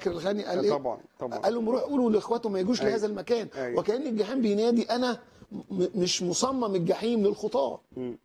فاكر الغني قال ايه طبعا طبعا قال لهم روحوا قولوا لاخواتهم ما يجوش أيوة. لهذا المكان أيوة. وكان الجحيم بينادي انا م- مش مصمم الجحيم للخطاه مم.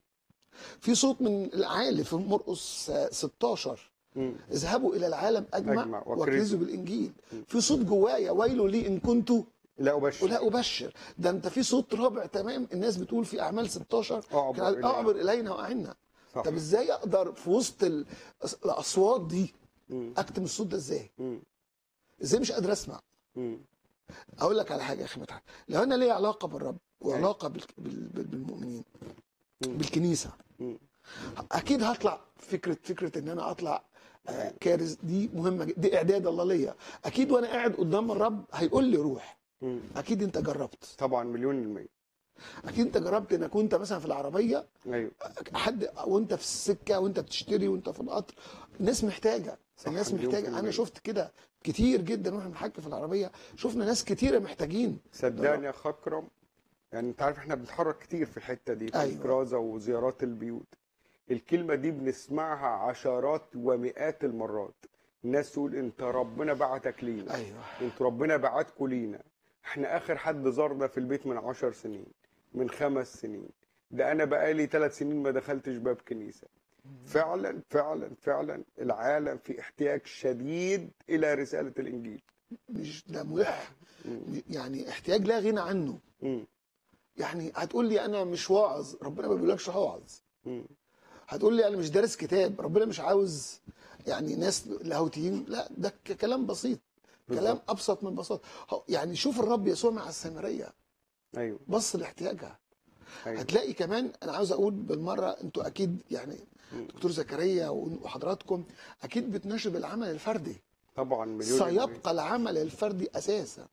في صوت من العالي في مرقس آه، 16 مم. اذهبوا الى العالم اجمع, أجمع واكرزوا واكرزوا. بالانجيل في صوت جوايا ويل لي ان كنت لا أبشر ولا ابشر ده انت في صوت رابع تمام الناس بتقول في اعمال 16 أعبر كان إلينا. اعبر الينا واعنا صح. طب ازاي اقدر في وسط ال- الاصوات دي مم. اكتم الصوت ده ازاي مم. ازاي مش قادر اسمع مم. اقول لك على حاجه يا اخي مدحت لو انا ليا علاقه بالرب وعلاقه بال- بال- بال- بالمؤمنين مم. بالكنيسه مم. اكيد هطلع فكره فكره ان انا اطلع آه، كارز دي مهمه جدا دي اعداد الله ليا اكيد وانا قاعد قدام الرب هيقول لي روح مم. اكيد انت جربت طبعا مليون المية اكيد انت جربت انك وانت مثلا في العربيه أيوه حد وانت في السكه وانت بتشتري وانت في القطر الناس محتاجه صح، الناس مليون في محتاجه انا المية. شفت كده كتير جدا واحنا بنحكي في العربيه شفنا ناس كتيره محتاجين صدقني يا اخ اكرم يعني انت عارف احنا بنتحرك كتير في الحته دي في أيوة. الكرازه وزيارات البيوت الكلمه دي بنسمعها عشرات ومئات المرات الناس تقول انت ربنا بعتك لينا ايوه انت ربنا بعتكوا لينا احنا اخر حد زارنا في البيت من عشر سنين من خمس سنين ده انا بقالي ثلاث سنين ما دخلتش باب كنيسه فعلا فعلا فعلا العالم في احتياج شديد الى رساله الانجيل مش ده ملح مم. يعني احتياج لا غنى عنه مم. يعني هتقول لي انا مش واعظ ربنا ما بيقولكش هوعظ مم. هتقول لي انا مش دارس كتاب ربنا مش عاوز يعني ناس لاهوتيين لا ده ك- كلام بسيط كلام بالظبط. ابسط من بساطه هو- يعني شوف الرب يسوع مع السامريه ايوه بص لاحتياجها ايوه هتلاقي كمان انا عاوز اقول بالمره انتوا اكيد يعني مم. دكتور زكريا وحضراتكم اكيد بتناشد العمل الفردي طبعا مليون المية. سيبقى العمل الفردي اساسا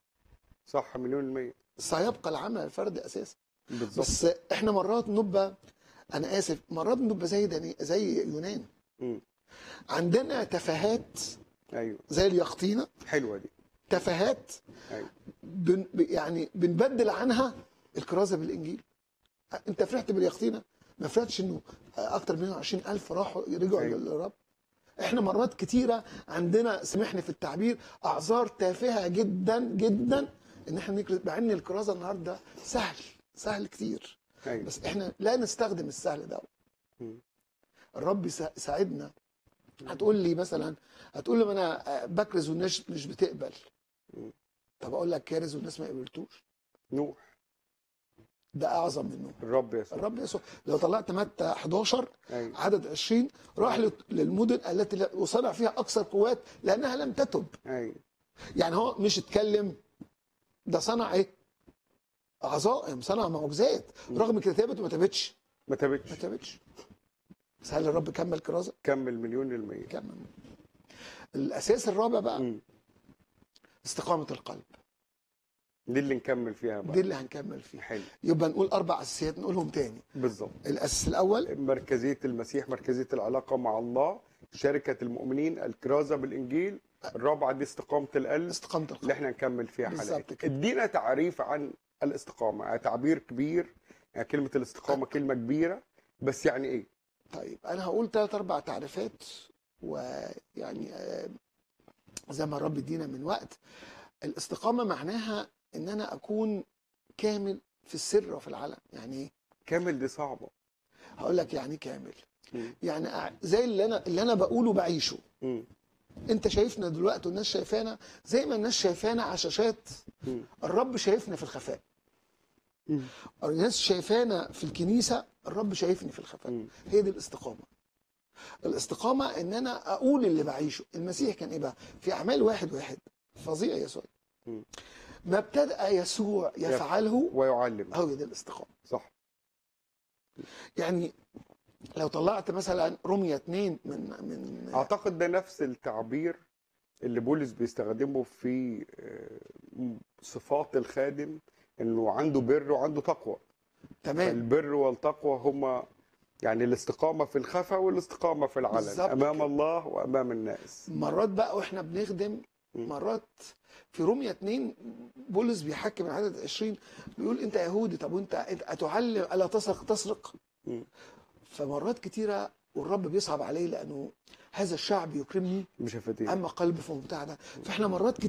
صح مليون المية سيبقى العمل الفردي اساسا بالظبط بس احنا مرات نبقى انا اسف مرات نبقى زي دني زي يونان مم. عندنا تفاهات ايوه زي اليقطينه حلوه دي تفاهات ايوه بن يعني بنبدل عنها الكرازه بالانجيل انت فرحت باليقطينه ما فرحتش انه اكتر من 120 الف راحوا رجعوا أيوة. للرب احنا مرات كتيره عندنا سامحني في التعبير اعذار تافهه جدا جدا ان احنا نكرز مع ان الكرازه النهارده سهل سهل كتير ايوه بس احنا لا نستخدم السهل ده مم. الرب يسا- يساعدنا هتقول لي مثلا هتقول لي ما انا بكرز والناس مش بتقبل مم. طب اقول لك كارز والناس ما قبلتوش نوح ده اعظم منه الرب يسوع الرب يسوع لو طلعت متى 11 ايوه عدد 20 راح لت- للمدن التي لا- وصنع فيها اكثر قوات لانها لم تتب ايوه يعني هو مش اتكلم ده صنع ايه عظائم صنع معجزات رغم كده تابت وما تابتش ما تابتش ما تابتش بس هل الرب كمل كرازه كمل مليون المية كمل الاساس الرابع بقى مم. استقامه القلب دي اللي نكمل فيها دي بقى اللي هنكمل فيها حلو يبقى نقول اربع اساسيات نقولهم تاني بالظبط الاساس الاول مركزية المسيح مركزية العلاقة مع الله شركة المؤمنين الكرازة بالإنجيل الرابعة دي استقامة القلب استقامه اللي القلب احنا نكمل فيها بالظبط حلقات كده. ادينا تعريف عن الاستقامة يعني تعبير كبير يعني كلمة الاستقامة كلمة كبيرة بس يعني ايه طيب انا هقول ثلاث اربع تعريفات ويعني آه، زي ما الرب ادينا من وقت الاستقامه معناها ان انا اكون كامل في السر وفي العلن يعني ايه كامل دي صعبة هقول لك يعني إيه كامل مم. يعني أع- زي اللي انا اللي انا بقوله بعيشه مم. انت شايفنا دلوقتي والناس شايفانا زي ما الناس شايفانا على شاشات مم. الرب شايفنا في الخفاء مم. الناس شايفانا في الكنيسه الرب شايفني في الخفاء مم. هي دي الاستقامه الاستقامه ان انا اقول اللي بعيشه المسيح كان ايه بقى في اعمال واحد واحد فظيع يسوع مم. ما ابتدأ يسوع يفعله ويعلم هو دي الاستقامه صح يعني لو طلعت مثلا رمية اتنين من من اعتقد ده نفس التعبير اللي بولس بيستخدمه في آه، صفات الخادم انه عنده بر وعنده تقوى تمام البر والتقوى هما يعني الاستقامة في الخفاء والاستقامة في العلن بالظبط أمام كده. الله وأمام الناس مرات بقى واحنا بنخدم مم. مرات في رومية اتنين بولس بيحكي من عدد 20 بيقول انت يهودي طب وانت انت اتعلم الا تسرق تسرق مم. فمرات كتيره والرب بيصعب عليه لانه هذا الشعب يكرمني بشفتين اما قلبي فمبتعدا فاحنا مرات